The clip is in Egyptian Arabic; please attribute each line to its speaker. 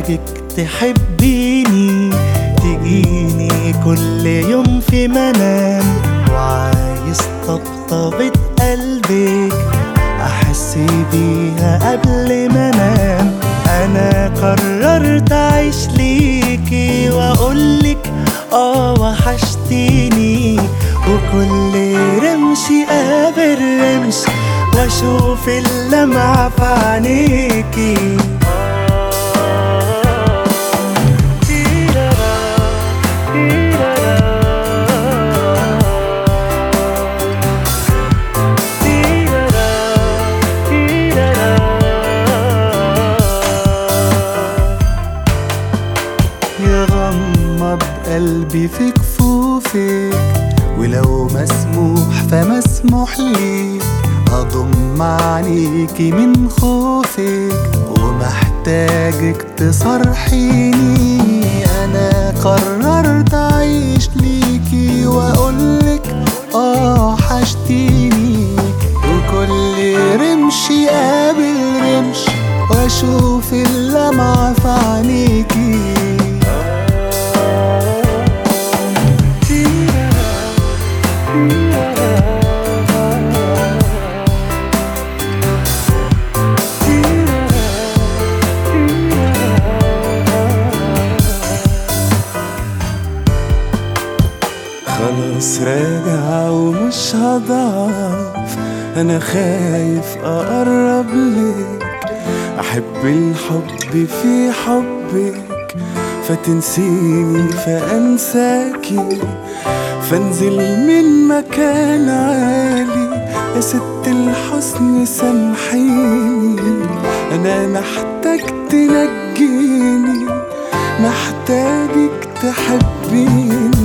Speaker 1: محتاجك تحبيني تجيني كل يوم في منام وعايز طبطبة قلبك احس بيها قبل ما انام انا قررت اعيش ليكي واقولك اه وحشتيني وكل رمش قابل رمش واشوف اللمعة في عينيكي يغمض قلبي في كفوفك ولو مسموح فمسموح لي أضم عليكي من خوفك ومحتاجك تصرحيني أنا قررت أعيش ليكي وأقولك آه حشتيني وكل رمش يقابل رمش وأشوف اللمعة في عينيكي خلاص راجع ومش هضعف انا خايف اقرب لك احب الحب في حبك فتنسيني فانساكي فانزل من مكان عالي يا ست الحسن سامحيني انا محتاج تنجيني محتاجك تحبيني